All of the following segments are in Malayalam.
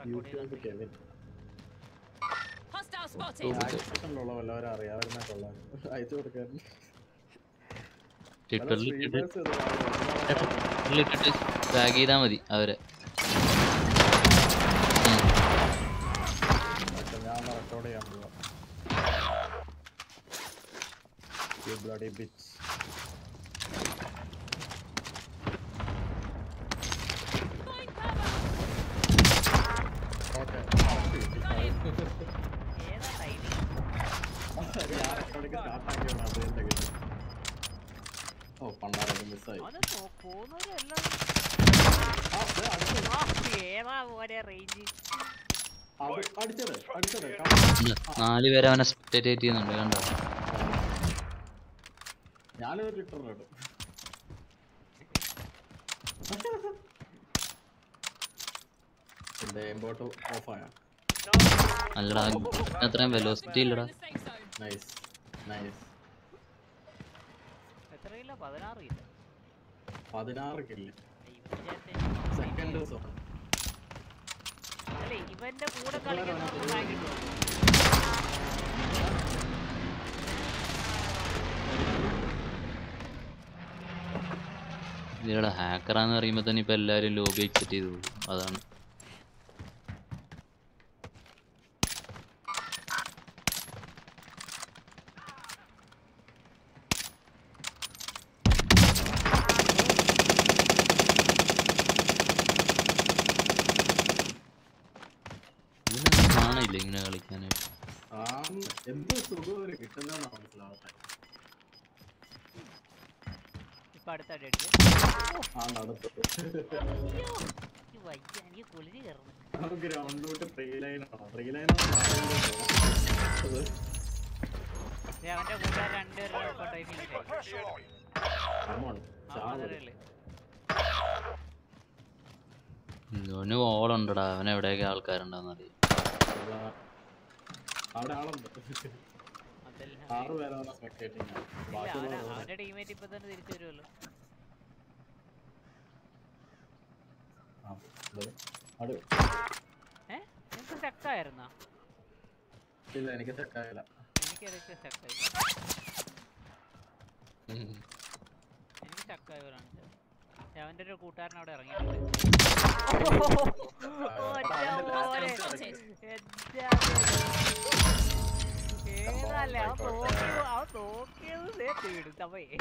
റെക്കോർഡ് ചെയ്താൽ യൂട്യൂബ് കെവിൻ Hostile spotted. ആക്ഷനിലുള്ള വല്ലവരും അറിയാവുന്ന കൊള്ളാം അയച്ചു കൊടുക്കാൻ ട്വിറ്ററിൽ ഇട്ടിട്ട് ട്വിറ്ററിൽ ഇട്ടിട്ട് ടാഗ് ചെയ്താൽ മതി അവരെ ഉം. ഞാൻ റെക്കോർഡ് ചെയ്യാൻ പോവാം You bloody bitch. Find cover. Okay. ഏതാ ടൈമിംഗ് ഞാൻ റെക്കോർഡിങ് സ്റ്റാർട്ട് ആക്കിയാണ് അത് എന്റെ കിട്ടി ഓ പണ്ടാരൊക്കെ മിസ്സായി അവന് പോകുന്നവരെല്ലാം ആ ദേ അടുത്തത്. ആ, ഏതാ പോലെ റേഞ്ച് അത് അടിച്ചത് അടിച്ചത് ഉണ്ട്. നാല് പേര് അവനെ സ്പെക്ടേറ്റ് ചെയ്യുന്നുണ്ട് കണ്ടോ ഞാനൊരു ഇട്ടിട്ടുണ്ട് എന്റെ എംബോട്ട് ഓഫായ അല്ലടാ അത്രയും വെലോസിറ്റി ഇല്ലടാ In the safe zone. Nice nice എത്ര കില്ല പതിനാറ് കില്ല പതിനാറ് കില്ല് ഇവന്റെ സെക്കൻഡ് ദിവസം അല്ലേ ഇവന്റെ കൂടെ കളിക്കുന്നവർക്ക് റാങ്ക് കിട്ടുമോ ഇതിലടാ ഹാക്കറാന്ന് പറയുമ്പോ തന്നെ ഇപ്പൊ എല്ലാരും ലോബി എക്സിറ്റ് ചെയ്തു പോകും. അതാണ് ഇതിനൊന്നും കാണില്ല ഇങ്ങനെ കളിക്കാനായിട്ട് ആ എന്ത് സുഖം ഒരു കിട്ടുന്നതെന്നാ മനസ്സിലാവുന്നത് ഇപ്പൊ അടുത്ത അടിച്ച് ആ നടത്തത് എനിക്ക് വയ്യ എനിക്ക് കുളിര് കയറുന്നു ആ ഗ്രൗണ്ട് വിട്ട് ത്രീ ലൈനാണോ ത്രീ ലൈനാണോ ദേ അവന്റെ കൂട്ടുകാർ രണ്ടുപേരും ഇപ്പൊ ടൈമിംഗ് ചാവല് ഇവന് ഓളുണ്ടടാ അവൻ എവിടെയൊക്കെ ആൾക്കാരുണ്ടെന്ന് അറിയാം അവിടെ ആളുണ്ട് അതെല്ലാം ആറ് പേരാണ് സ്പെക്ടേറ്റിംഗ് ഇല്ല, അവന- ബാക്കിയുള്ള അവന്റെ ടീമേറ്റ് ഇപ്പൊ തന്നെ തിരിച്ചു വരുമല്ലോ അത് ഏ നിനക്ക് സ്റ്റക്കായിരുന്നോ ഇല്ല എനിക്ക് സെറ്റായില്ല എനിക്ക് ഇടയ്ക്ക് സ്റ്റക്കായി എനിക്ക് സ്റ്റക്കായി കാണിച്ചത് അവന്റെ ഒരു കൂട്ടുകാരൻ അവിടെ ഇറങ്ങിയിട്ടുണ്ട് ഒറ്റ പോലെ. എന്താ ഏതല്ലേ അവൻ തോക്കിയത് അവൻ തോക്കിയത് ദേ തീടും സമയേ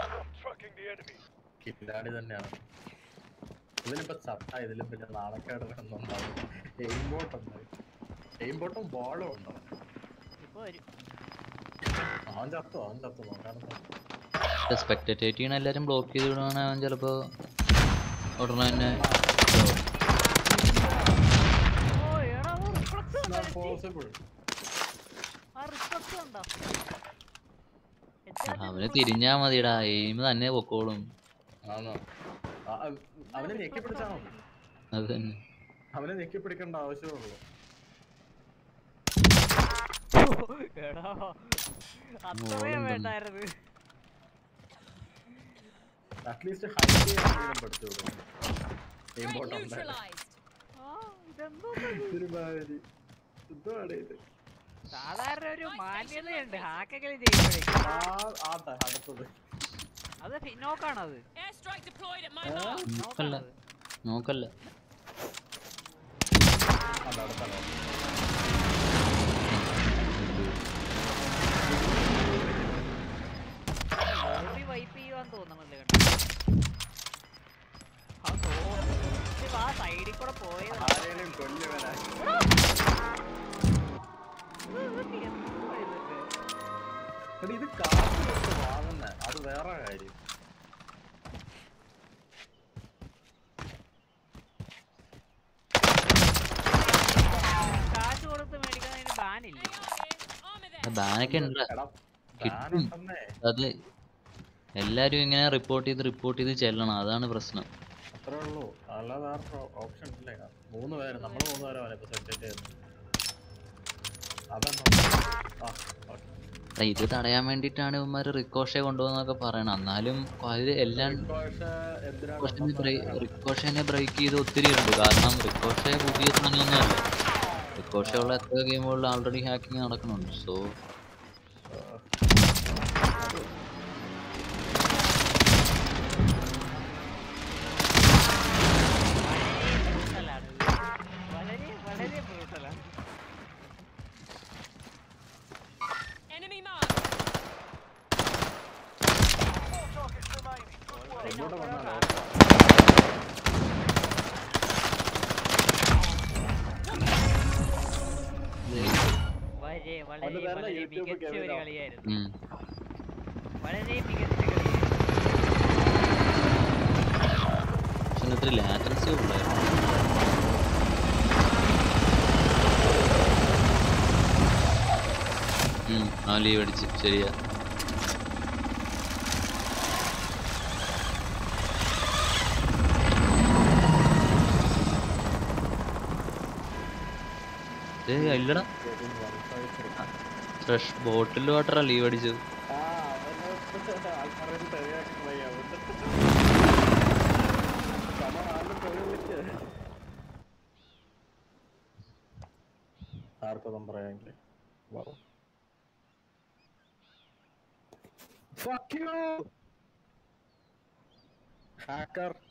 കില്ലാടി തന്നെയാണ് ഇതിലിപ്പോ ചത്ത ഇതിലും പിന്നെ നാണക്കേട് ഒന്നുണ്ടാവും എയിം ബോട്ട് ഉണ്ട് എയിം ബോട്ടും ബോളും ഉണ്ട് ഇപ്പൊ ഒരു അവൻ ചത്തു അവൻ ചത്തു നോക്കാനും സ്പെക്ടേറ്റ് ചെയ്യണ എല്ലാരും ബ്ലോക്ക് ചെയ്ത് വിടുവാണെങ്കിൽ അവൻ ചിലപ്പോ ഉടനെ തന്നെ ഓ എടാ റിഫ്ലക്സ് പോസിബിൾ ആ റിഫ്ലക്സ് ഉണ്ടോ അവന് തിരിഞ്ഞാ മതിടാ എയിം തന്നെ പൊക്കോളും ആണോ ആ, ആ, അവനെ ഞെക്കി പിടിച്ചാൽ മതി അത് തന്നെ അവനെ ഞെക്കി പിടിക്കേണ്ട ആവശ്യമുള്ളൂ എടാ അത്രയും വേണ്ടായിരുന്നു അറ്റ്ലീസ്റ്റ് ഹൈറ്റ് ചെയ്യാനെങ്കിലും പഠിച്ചു വിടും എയിം Threat ബോട്ട് ഉണ്ട് neutralized. ആ ഇതെന്തോ ഒരുമാതിരി എന്തുവാണ് ഇത് സാധാരണ ഒരു മാന്യതയുണ്ട് ഹാക്കൊക്കെ ചെയ്യുമ്പോഴേ ആ ആ ത- അടുത്തത് അത് നോക്കാണത് Airstrike deployed at my Ah. mark. നോക്കല്ല നോക്കല്ല അത് അടുത്താണ് വൈപ്പ് ചെയ്യുവാൻ തോന്നണല്ലേ കണ്ടോ ആ തോ- ഇത് ആ സൈഡിൽ കൂടെ പോയത് ആരെയും കൊല്ലുവനായി എടി ഇത് കാശ് കൊടുത്ത് വാങ്ങുന്ന അത് വേറെ കാര്യം കാശ് കൊടുത്ത് മേടിക്കുന്നതിന് ബാനില്ല They are here. Armor them. ബാനൊക്കെ ഉണ്ട് എടാ കിട്ടും. ban ഉണ്ടെന്നേ അത് എല്ലാരും ഇങ്ങനെ റിപ്പോർട്ട് ചെയ്ത് റിപ്പോർട്ട് ചെയ്ത് ചെല്ലണം അതാണ് പ്രശ്നം അത്രേ ഉള്ളൂ അല്ലാതെ വേറെ ഓപ്ഷൻ ഇല്ല മൂന്ന് പേര് നമ്മൾ മൂന്ന് പേരാണ് ഇപ്പൊ സെറ്റ് ചെയ്യുന്നത് അതെന്നോ ആ ഓക്കെ എടാ, ഇത് തടയാൻ വേണ്ടിയിട്ടാണ് ഇവന്മാർ റിക്കോഷെ കൊണ്ടുപോകുന്നൊക്കെ പറയണം എന്നാലും അതിൽ എല്ലാം റിക്കോഷെ എന്തിനാണ് റിക്കോഷനെ നമ്മൾ ബ്രേക്ക് പറയാ? റിക്കോഷനെ ബ്രേക്ക് ചെയ്ത് ഒത്തിരി ഉണ്ട് കാരണം റിക്കോഷെ പുതിയ സാധനമൊന്നുമല്ല റിക്കോഷെ ഉള്ള എത്ര ഗെയിമുകളിൽ ആൾറെഡി ഹാക്കിങ് നടക്കുന്നുണ്ട് സോ ബ്രൂട്ടലാണ് വളരെ വളരെ ബ്രൂട്ടലാണ് Enemy mark. ഇങ്ങോട്ട് വന്നാലോ വളരെ വളരെ അത് വേറെ വളരെ YouTube മികച്ച ഒരു കേറിയതാ. കളിയായിരുന്നു ഉം. വളരെ മികച്ച കളിയായിരുന്നു പക്ഷെ ഇത്ര ലാറ്റൻസി ഉണ്ടായിരുന്നു ഉം, ആ ലീവ് അടിച്ച് ശരിയാ ഏയ് ഇല്ലടാ ഫ്രഷ് ബോട്ടിൽ വാട്ടറാ ലീവ് അടിച്ചത് ആ അവനെ ആൾക്കാരെ തെറിയാക്കി പോയി അവൻ സമ ആളും തെറി വിളിച്ച് ആർക്കൊന്നും പറയാമെങ്കിൽ Fuck you! Hacker!